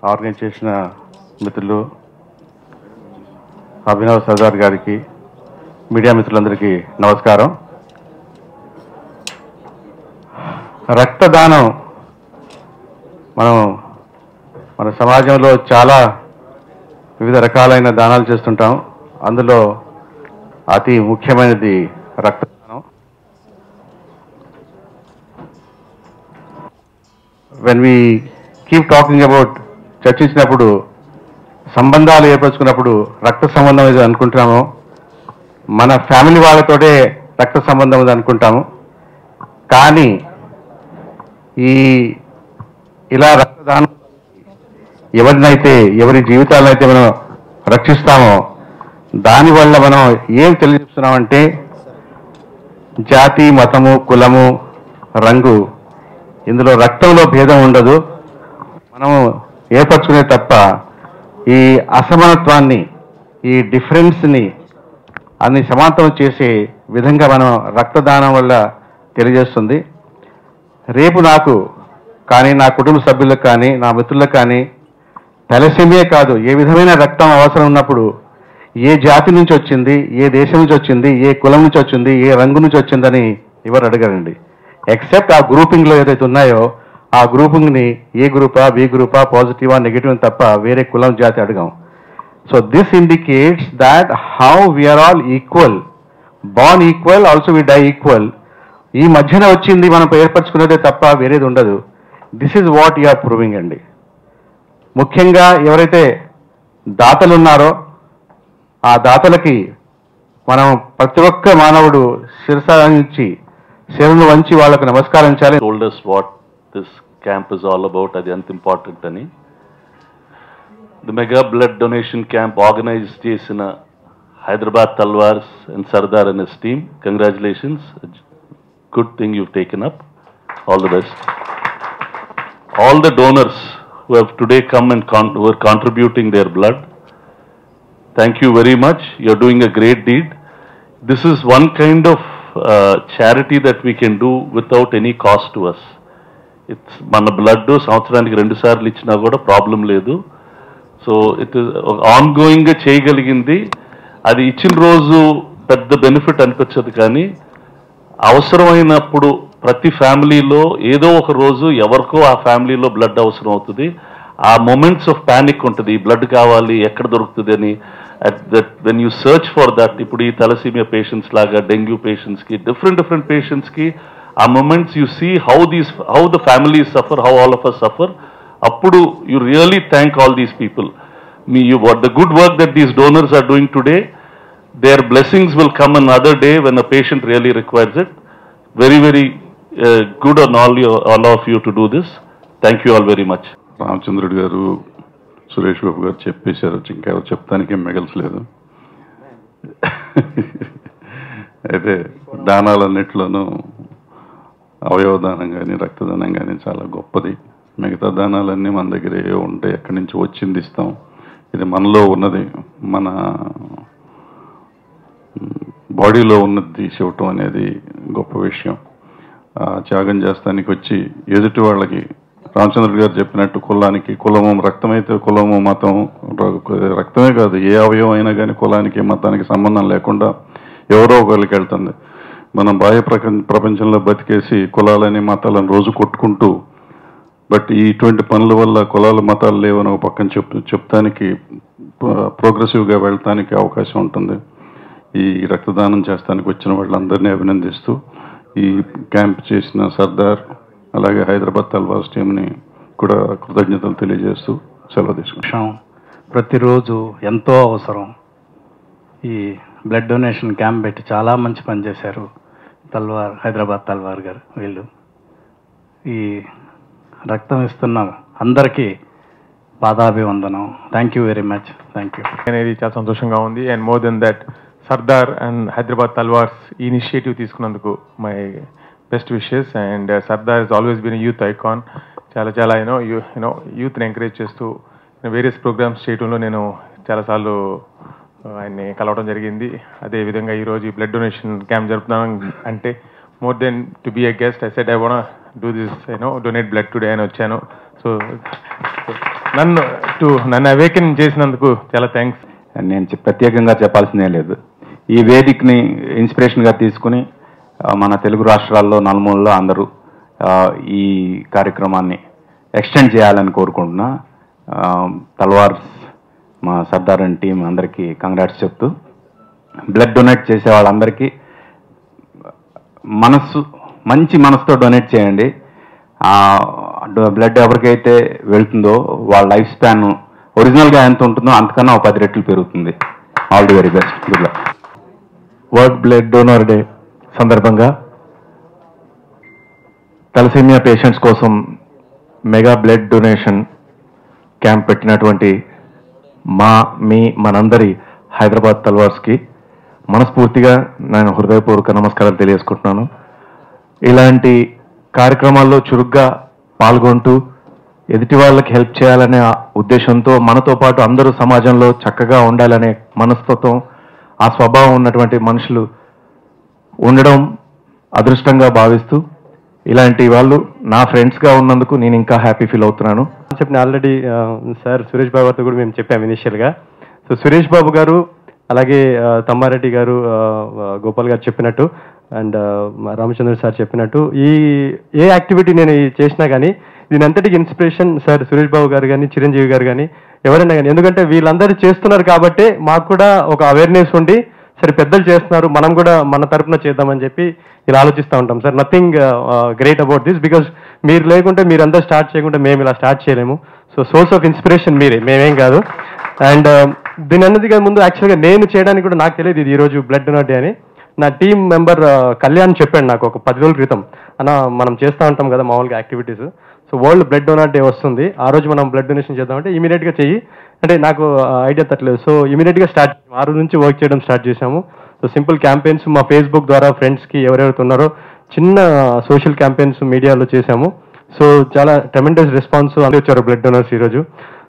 Organise చేసిన మిత్రులు అభినవ్ సర్దార్ గారికి మీడియా మిత్రులందరికీ నమస్కారం రక్తదానం మనం మన సమాజంలో చాలా వివిధ రకాలైన దానాలు చేస్తుంటాం అందులో అతి ముఖ్యమైనది రక్తదానం when we keep talking about చర్చించినప్పుడు సంబంధాలు ఏర్పరచుకున్నప్పుడు రక్త సంబంధం ఇది అనుకుంటున్నాము మన ఫ్యామిలీ వాళ్ళతోటే రక్త సంబంధం ఇది అనుకుంటాము కానీ ఈ ఇలా రక్తదానం ఎవరినైతే ఎవరి జీవితాలను అయితే మనం రక్షిస్తామో దానివల్ల మనం ఏం తెలియజేస్తున్నామంటే జాతి మతము కులము రంగు ఇందులో రక్తంలో భేదం ఉండదు మనము ఏర్పరచుకునే తప్ప ఈ అసమానత్వాన్ని ఈ డిఫరెన్స్ని అన్ని సమాంతరం చేసే విధంగా మనం రక్తదానం వల్ల తెలియజేస్తుంది రేపు నాకు కానీ నా కుటుంబ సభ్యులకు కానీ నా మిత్రులకు కానీ తలసేమియే కాదు ఏ విధమైన రక్తం అవసరం ఉన్నప్పుడు ఏ జాతి నుంచి వచ్చింది ఏ దేశం నుంచి వచ్చింది ఏ కులం నుంచి వచ్చింది ఏ రంగు నుంచి వచ్చిందని ఎవరు అడగరండి ఎక్సెప్ట్ ఆ గ్రూపింగ్లో ఏదైతే ఉన్నాయో ఆ గ్రూపింగ్ని ఏ గ్రూపా బి గ్రూపా పాజిటివా నెగిటివ్ తప్ప వేరే కులం జాతి అడగం so this indicates that how we are all equal born equal also we die equal ఈ మధ్యన వచ్చింది మనం ఏర్పరచుకున్నదే తప్ప వేరేది ఉండదు this is what you are proving అండి ముఖ్యంగా ఎవరైతే దాతలు ఉన్నారో ఆ దాతలకి మనం ప్రతి ఒక్క మానవుడు శిరసాంచి శిరను వంచి వాళ్ళకు నమస్కరించాలి told us what this camp is all about అది ఎంత ఇంపార్టెంట్ అని the mega blood donation camp organise చేసిన Hyderabad Talwars and Sardar and his team congratulations good thing you taken up all the best all the donors who have today come and con- who are contributing their blood thank you very much you're doing a great deed this is one kind of uh, charity that we can do without any cost to us it's మన blood సంవత్సరానికి రెండు సార్లు ఇచ్చినా కూడా problem లేదు so it on గోయింగ్గా చేయగలిగింది అది ఇచ్చిన రోజు పెద్ద బెనిఫిట్ అనిపించదు కానీ అవసరమైనప్పుడు ప్రతి ఫ్యామిలీలో ఏదో ఒక రోజు ఎవరికో ఆ ఫ్యామిలీలో బ్లడ్ అవసరం అవుతుంది ఆ మూమెంట్స్ ఆఫ్ ప్యానిక్ ఉంటుంది బ్లడ్ కావాలి ఎక్కడ దొరుకుతుంది అని at that when you search for that ఇప్పుడు ఈ తలసీమియా పేషెంట్స్ లాగా డెంగ్యూ పేషెంట్స్కి డిఫరెంట్ డిఫరెంట్ పేషెంట్స్కి ఆ moments you see how these how the families suffer how all of us suffer అప్పుడు you really thank all these people మీ you what the good work that these donors are doing today their blessings will come another day when a patient really requires it. Very, very uh, good on all, you, all of you to do this. Thank you all very much. రామచంద్రుడు గారు సురేష్ బాబు గారు చెప్పేశారు ఇంకా ఎవరు చెప్తానికి మిగల్చలేదు అయితే దానాలన్నిట్లోనూ అవయవదానం కానీ రక్తదానం కానీ చాలా గొప్పది మిగతా దానాలన్నీ మన దగ్గర ఏ ఉంటాయి ఎక్కడి నుంచి వచ్చింది ఇస్తాం ఇది మనలో ఉన్నది మన బాడీలో ఉన్నది తీసి ఇవ్వటం అనేది గొప్ప విషయం ఆ త్యాగం చేస్తానికి వచ్చి ఎదుటి వాళ్ళకి రామచంద్ర గారు చెప్పినట్టు కులానికి కులము రక్తమైతే కులము మతం ర- రక్తమే కాదు ఏ అవయవం అయినా కానీ కులానికి మతానికి సంబంధం లేకుండా ఎవరో ఒకరికి వెళ్తుంది మనం బాహ్య ప్రపంచ ప్రపంచంలో బతికేసి కులాలని మతాలను రోజు కొట్టుకుంటూ బట్ ఈ ఇటువంటి పనుల వల్ల కులాలు మతాలు లేవని ఒక పక్కన చెప్ చెప్తానికి ప్రోగ్రెసివ్గా వెళ్ళటానికి అవకాశం ఉంటుంది ఈ రక్తదానం చేస్తానికి వచ్చిన వాళ్ళందరినీ అభినందిస్తూ ఈ క్యాంప్ చేసిన సర్దార్ అలాగే హైదరాబాద్ తల్వార్స్ టీంని కూడా కృతజ్ఞతలు తెలియజేస్తూ సెలవు తీసుకుంటాం విషయం ప్రతిరోజు ఎంతో అవసరం ఈ బ్లడ్ డొనేషన్ క్యాంప్ పెట్టి చాలా మంచి పని చేశారు తల్వార్ హైదరాబాద్ తల్వార్ గారు వీళ్ళు ఈ రక్తం ఇస్తున్నాం అందరికీ పాదాభివందనం thank you very much thank you అనేది చాలా సంతోషంగా ఉంది and more than that Sardar and Hyderabad Talwars ఈ ఇనిషియేటివ్ తీసుకున్నందుకు my best wishes and Sardar is always been youth icon చాలా చాలా యూనో యూ యూనో యూత్ని ఎంకరేజ్ చేస్తూ వేరియస్ ప్రోగ్రామ్స్ చేయడంలో నేను చాలాసార్లు ఆయన్ని కలవడం జరిగింది అదేవిధంగా ఈరోజు ఈ బ్లడ్ డొనేషన్ క్యాంప్ జరుపుతున్నాను అంటే more than to be a guest I said I want do this you know donate blood today అని వచ్చాను సో నన్ను టు నన్ను అవేకన్ చేసినందుకు చాలా థ్యాంక్స్ నేను చె- ప్రత్యేకంగా చెప్పాల్సిందే లేదు ఈ వేదికని ఇన్స్పిరేషన్గా తీసుకుని ఆ, మన తెలుగు రాష్ట్రాల్లో నలుమూలలో అందరూ ఆ, ఈ కార్యక్రమాన్ని ఎక్స్టెండ్ చేయాలని కోరుకుంటున్నా ఆ, తల్వార్స్ మా సర్దార్ అండ్ టీం అందరికీ కంగ్రాట్స్ చెప్తూ బ్లడ్ డొనేట్ చేసే వాళ్ళందరికీ మనస్సు మంచి మనసుతో డొనేట్ చేయండి బ్లడ్ ఎవరికైతే వెళ్తుందో వాళ్ళ లైఫ్ స్పాన్ ఒరిజినల్గా ఎంత ఉంటుందో అంతకన్నా ఒక పది రెట్లు పెరుగుతుంది all the very best good luck world blood donor day సందర్భంగా తలసేమియా పేషెంట్స్ కోసం మెగా బ్లడ్ డొనేషన్ క్యాంప్ పెట్టినటువంటి మా మీ మనందరి హైదరాబాద్ తల్వార్స్కి మనస్ఫూర్తిగా నేను హృదయపూర్వక నమస్కారాలు తెలియజేసుకుంటున్నాను ఇలాంటి కార్యక్రమాల్లో చురుగ్గా పాల్గొంటూ ఎదుటి వాళ్ళకి హెల్ప్ చేయాలనే ఆ ఉద్దేశంతో మనతో పాటు అందరూ సమాజంలో చక్కగా ఉండాలనే మనస్తత్వం ఆ స్వభావం ఉన్నటువంటి మనుషులు ఉండడం అదృష్టంగా భావిస్తూ ఇలాంటి వాళ్ళు నా ఫ్రెండ్స్గా ఉన్నందుకు నేను ఇంకా హ్యాపీ ఫీల్ అవుతున్నాను చెప్పిన ఆల్రెడీ సార్ సురేష్ బాబు గారితో కూడా మేము చెప్పాము ఇనిషియల్గా సో సురేష్ బాబు గారు అలాగే ఆ, తమ్మారెడ్డి గారు ఆ, ఆ, గోపాల్ గారు చెప్పినట్టు అండ్ రామచంద్ర సార్ చెప్పినట్టు ఈ ఏ యాక్టివిటీ నేను ఈ చేసినా కానీ దీని అంతటికి ఇన్స్పిరేషన్ సార్ సురేష్ బాబు గారు కానీ చిరంజీవి గారు కానీ ఎవరైనా కానీ ఎందుకంటే వీళ్ళందరూ చేస్తున్నారు కాబట్టి మాకు కూడా ఒక అవేర్నెస్ ఉండి సరే పెద్దలు చేస్తున్నారు మనం కూడా మన తరపున చేద్దామని చెప్పి ఇలా ఆలోచిస్తూ ఉంటాం sir nothing great about this because మీరు లేకుంటే మీరంతా స్టార్ట్ చేయకుంటే మేము ఇలా స్టార్ట్ చేయలేము సో సోర్స్ ఆఫ్ ఇన్స్పిరేషన్ మీరే మేమేం కాదు అండ్ దీని అన్నది ముందు యాక్చువల్గా నేను చేయడానికి కూడా నాకు తెలియదు ఇది ఈరోజు బ్లడ్ డొనర్ డే అని నా టీం మెంబర్ కళ్యాణ్ చెప్పాడు నాకు ఒక పది రోజుల క్రితం అన్న మనం చేస్తూ ఉంటాం కదా మామూలుగా activities so world blood donor day వస్తుంది ఆ రోజు మనం బ్లడ్ డొనేషన్ చేద్దామంటే ఇమీడియట్గా చెయ్యి అంటే నాకు ఐడియా తట్టలేదు సో ఇమీడియట్గా స్టార్ట్ ఆ రోజు నుంచి వర్క్ చేయడం స్టార్ట్ చేశాము సో సింపుల్ క్యాంపెయిన్స్ మా ఫేస్బుక్ ద్వారా ఫ్రెండ్స్కి ఎవరెవరైతే ఉన్నారో చిన్న సోషల్ క్యాంపెయిన్స్ మీడియాలో చేశాము సో చాలా ట్రెమెండస్ రెస్పాన్స్ అంది వచ్చారు బ్లడ్ డొనర్స్ ఈరోజు